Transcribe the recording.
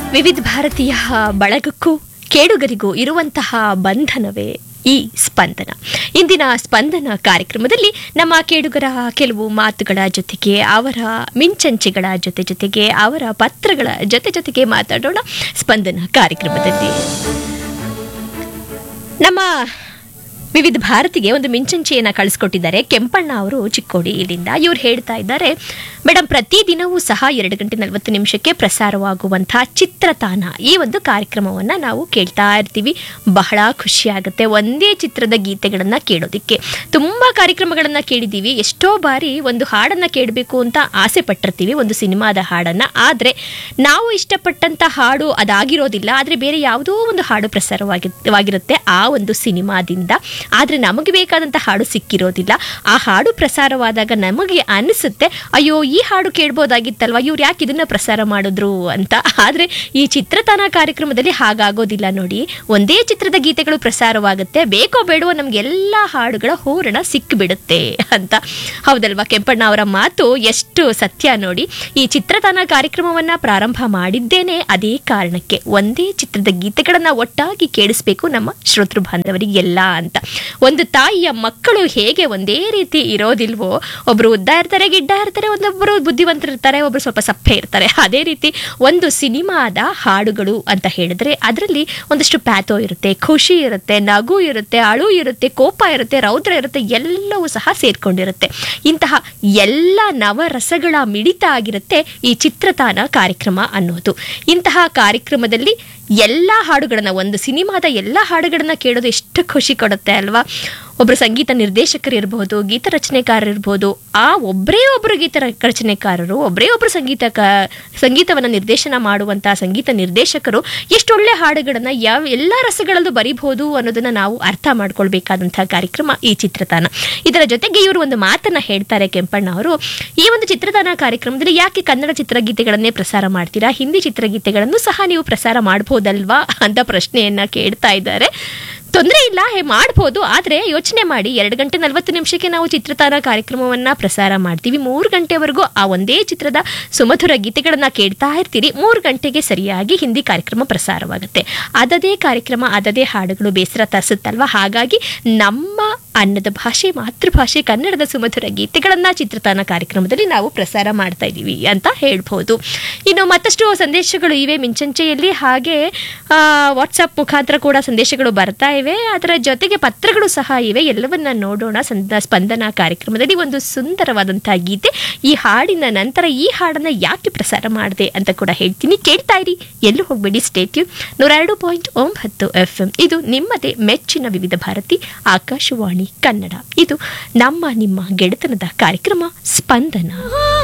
ವಿವಿಧ ಭಾರತೀಯ ಬಳಗಕ್ಕೂ ಕೇಡುಗರಿಗೂ ಇರುವಂತಹ ಬಂಧನವೇ ಈ ಸ್ಪಂದನ ಇಂದಿನ ಸ್ಪಂದನ ಕಾರ್ಯಕ್ರಮದಲ್ಲಿ ನಮ್ಮ ಕೇಳುಗರ ಕೆಲವು ಮಾತುಗಳ ಜೊತೆಗೆ ಅವರ ಮಿಂಚಂಚೆಗಳ ಜೊತೆ ಜೊತೆಗೆ ಅವರ ಪತ್ರಗಳ ಜೊತೆ ಜೊತೆಗೆ ಮಾತಾಡೋಣ ಸ್ಪಂದನ ಕಾರ್ಯಕ್ರಮದಲ್ಲಿ ನಮ್ಮ ವಿವಿಧ ಭಾರತಿಗೆ ಒಂದು ಮಿಂಚಂಚೆಯನ್ನು ಕಳಿಸ್ಕೊಟ್ಟಿದ್ದಾರೆ ಕೆಂಪಣ್ಣ ಅವರು ಚಿಕ್ಕೋಡಿ ಇಲ್ಲಿಂದ ಇವ್ರು ಹೇಳ್ತಾ ಇದ್ದಾರೆ ಮೇಡಮ್ ಪ್ರತಿದಿನವೂ ಸಹ ಎರಡು ಗಂಟೆ ನಲವತ್ತು ನಿಮಿಷಕ್ಕೆ ಪ್ರಸಾರವಾಗುವಂತಹ ಚಿತ್ರತಾನ ಈ ಒಂದು ಕಾರ್ಯಕ್ರಮವನ್ನು ನಾವು ಕೇಳ್ತಾ ಇರ್ತೀವಿ ಬಹಳ ಖುಷಿಯಾಗುತ್ತೆ ಒಂದೇ ಚಿತ್ರದ ಗೀತೆಗಳನ್ನು ಕೇಳೋದಕ್ಕೆ ತುಂಬ ಕಾರ್ಯಕ್ರಮಗಳನ್ನು ಕೇಳಿದ್ದೀವಿ ಎಷ್ಟೋ ಬಾರಿ ಒಂದು ಹಾಡನ್ನು ಕೇಳಬೇಕು ಅಂತ ಆಸೆ ಪಟ್ಟಿರ್ತೀವಿ ಒಂದು ಸಿನಿಮಾದ ಹಾಡನ್ನು ಆದರೆ ನಾವು ಇಷ್ಟಪಟ್ಟಂಥ ಹಾಡು ಅದಾಗಿರೋದಿಲ್ಲ ಆದರೆ ಬೇರೆ ಯಾವುದೋ ಒಂದು ಹಾಡು ಪ್ರಸಾರವಾಗಿ ವಾಗಿರುತ್ತೆ ಆ ಒಂದು ಸಿನಿಮಾದಿಂದ ಆದರೆ ನಮಗೆ ಬೇಕಾದಂಥ ಹಾಡು ಸಿಕ್ಕಿರೋದಿಲ್ಲ ಆ ಹಾಡು ಪ್ರಸಾರವಾದಾಗ ನಮಗೆ ಅನಿಸುತ್ತೆ ಅಯ್ಯೋ ಈ ಹಾಡು ಕೇಳ್ಬೋದಾಗಿತ್ತಲ್ವಾ ಇವ್ರು ಯಾಕೆ ಇದನ್ನ ಪ್ರಸಾರ ಮಾಡಿದ್ರು ಅಂತ ಆದರೆ ಈ ಚಿತ್ರತಾನ ಕಾರ್ಯಕ್ರಮದಲ್ಲಿ ಹಾಗಾಗೋದಿಲ್ಲ ನೋಡಿ ಒಂದೇ ಚಿತ್ರದ ಗೀತೆಗಳು ಪ್ರಸಾರವಾಗುತ್ತೆ ಬೇಕೋ ಬೇಡವೋ ನಮ್ಗೆ ಎಲ್ಲ ಹಾಡುಗಳ ಹೂರಣ ಸಿಕ್ಕಿಬಿಡುತ್ತೆ ಅಂತ ಹೌದಲ್ವಾ ಕೆಂಪಣ್ಣ ಅವರ ಮಾತು ಎಷ್ಟು ಸತ್ಯ ನೋಡಿ ಈ ಚಿತ್ರತಾನ ಕಾರ್ಯಕ್ರಮವನ್ನ ಪ್ರಾರಂಭ ಮಾಡಿದ್ದೇನೆ ಅದೇ ಕಾರಣಕ್ಕೆ ಒಂದೇ ಚಿತ್ರದ ಗೀತೆಗಳನ್ನ ಒಟ್ಟಾಗಿ ಕೇಳಿಸ್ಬೇಕು ನಮ್ಮ ಶ್ರೋತೃ ಬಾಂಧವರಿಗೆಲ್ಲ ಅಂತ ಒಂದು ತಾಯಿಯ ಮಕ್ಕಳು ಹೇಗೆ ಒಂದೇ ರೀತಿ ಇರೋದಿಲ್ವೋ ಒಬ್ರು ಉದ್ದ ಇರ್ತಾರೆ ಗಿಡ್ಡ ಇರ್ತಾರೆ ಒಂದೊಬ್ಬರು ಬುದ್ಧಿವಂತರು ಇರ್ತಾರೆ ಒಬ್ರು ಸ್ವಲ್ಪ ಸಪ್ಪೆ ಇರ್ತಾರೆ ಅದೇ ರೀತಿ ಒಂದು ಸಿನಿಮಾದ ಹಾಡುಗಳು ಅಂತ ಹೇಳಿದ್ರೆ ಅದರಲ್ಲಿ ಒಂದಷ್ಟು ಪ್ಯಾಥೋ ಇರುತ್ತೆ ಖುಷಿ ಇರುತ್ತೆ ನಗು ಇರುತ್ತೆ ಅಳು ಇರುತ್ತೆ ಕೋಪ ಇರುತ್ತೆ ರೌದ್ರ ಇರುತ್ತೆ ಎಲ್ಲವೂ ಸಹ ಸೇರ್ಕೊಂಡಿರುತ್ತೆ ಇಂತಹ ಎಲ್ಲ ನವರಸಗಳ ಮಿಡಿತ ಆಗಿರುತ್ತೆ ಈ ಚಿತ್ರತಾನ ಕಾರ್ಯಕ್ರಮ ಅನ್ನೋದು ಇಂತಹ ಕಾರ್ಯಕ್ರಮದಲ್ಲಿ ಎಲ್ಲ ಹಾಡುಗಳನ್ನ ಒಂದು ಸಿನಿಮಾದ ಎಲ್ಲ ಹಾಡುಗಳನ್ನ ಕೇಳೋದು ಎಷ್ಟು ಖುಷಿ ಕೊಡುತ್ತೆ ಅಲ್ವಾ ಒಬ್ಬರು ಸಂಗೀತ ನಿರ್ದೇಶಕರು ಇರಬಹುದು ಗೀತ ರಚನೆಕಾರರು ಇರ್ಬೋದು ಆ ಒಬ್ಬರೇ ಒಬ್ಬರು ಗೀತ ರ- ರಚನೆಕಾರರು ಒಬ್ಬರೇ ಒಬ್ಬರು ಸಂಗೀತ ಸಂಗೀತವನ್ನು ನಿರ್ದೇಶನ ಮಾಡುವಂತಹ ಸಂಗೀತ ನಿರ್ದೇಶಕರು ಎಷ್ಟೊಳ್ಳೆ ಹಾಡುಗಳನ್ನ ಯಾವ ಎಲ್ಲ ರಸಗಳಲ್ಲೂ ಬರಿಬಹುದು ಅನ್ನೋದನ್ನ ನಾವು ಅರ್ಥ ಮಾಡ್ಕೊಳ್ಬೇಕಾದಂತಹ ಕಾರ್ಯಕ್ರಮ ಈ ಚಿತ್ರತಾನ ಇದರ ಜೊತೆಗೆ ಇವರು ಒಂದು ಮಾತನ್ನ ಹೇಳ್ತಾರೆ ಕೆಂಪಣ್ಣ ಅವರು ಈ ಒಂದು ಚಿತ್ರತಾನ ಕಾರ್ಯಕ್ರಮದಲ್ಲಿ ಯಾಕೆ ಕನ್ನಡ ಚಿತ್ರಗೀತೆಗಳನ್ನೇ ಪ್ರಸಾರ ಮಾಡ್ತೀರಾ ಹಿಂದಿ ಚಿತ್ರಗೀತೆಗಳನ್ನು ಸಹ ನೀವು ಪ್ರಸಾರ ಮಾಡ್ಬೋದಲ್ವಾ ಅಂತ ಪ್ರಶ್ನೆಯನ್ನ ಕೇಳ್ತಾ ಇದ್ದಾರೆ ತೊಂದರೆ ಇಲ್ಲ ಹೇ ಮಾಡ್ಬೋದು ಆದರೆ ಯೋಚನೆ ಮಾಡಿ ಎರಡು ಗಂಟೆ ನಲವತ್ತು ನಿಮಿಷಕ್ಕೆ ನಾವು ಚಿತ್ರತಾರ ಕಾರ್ಯಕ್ರಮವನ್ನ ಪ್ರಸಾರ ಮಾಡ್ತೀವಿ ಮೂರು ಗಂಟೆವರೆಗೂ ಆ ಒಂದೇ ಚಿತ್ರದ ಸುಮಧುರ ಗೀತೆಗಳನ್ನ ಕೇಳ್ತಾ ಇರ್ತೀರಿ ಮೂರು ಗಂಟೆಗೆ ಸರಿಯಾಗಿ ಹಿಂದಿ ಕಾರ್ಯಕ್ರಮ ಪ್ರಸಾರವಾಗುತ್ತೆ ಅದದೇ ಕಾರ್ಯಕ್ರಮ ಅದದೇ ಹಾಡುಗಳು ಬೇಸರ ತರಿಸುತ್ತಲ್ವಾ ಹಾಗಾಗಿ ನಮ್ಮ ಅನ್ನದ ಭಾಷೆ ಮಾತೃಭಾಷೆ ಕನ್ನಡದ ಸುಮಧುರ ಗೀತೆಗಳನ್ನ ಚಿತ್ರತಾನ ಕಾರ್ಯಕ್ರಮದಲ್ಲಿ ನಾವು ಪ್ರಸಾರ ಮಾಡ್ತಾ ಇದ್ದೀವಿ ಅಂತ ಹೇಳ್ಬೋದು ಇನ್ನು ಮತ್ತಷ್ಟು ಸಂದೇಶಗಳು ಇವೆ ಮಿಂಚಂಚೆಯಲ್ಲಿ ಹಾಗೆ ವಾಟ್ಸಪ್ ಮುಖಾಂತರ ಕೂಡ ಸಂದೇಶಗಳು ಬರ್ತಾ ಇವೆ ಅದರ ಜೊತೆಗೆ ಪತ್ರಗಳು ಸಹ ಇವೆ ಎಲ್ಲವನ್ನ ನೋಡೋಣ ಸಂದ ಸ್ಪಂದನ ಕಾರ್ಯಕ್ರಮದಲ್ಲಿ ಒಂದು ಸುಂದರವಾದಂತಹ ಗೀತೆ ಈ ಹಾಡಿನ ನಂತರ ಈ ಹಾಡನ್ನ ಯಾಕೆ ಪ್ರಸಾರ ಮಾಡಿದೆ ಅಂತ ಕೂಡ ಹೇಳ್ತೀನಿ ಕೇಳ್ತಾ ಇರಿ ಎಲ್ಲೂ ಹೋಗ್ಬೇಡಿ ಸ್ಟೇಟ್ಯೂ ನೂರ ಎರಡು ಪಾಯಿಂಟ್ ಒಂಬತ್ತು ಎಫ್ ಎಂ ಇದು ನಿಮ್ಮದೇ ಮೆಚ್ಚಿನ ವಿವಿಧ ಭಾರತಿ ಆಕಾಶವಾಣಿ ಕನ್ನಡ ಇದು ನಮ್ಮ ನಿಮ್ಮ ಗೆಳೆತನದ ಕಾರ್ಯಕ್ರಮ ಸ್ಪಂದನ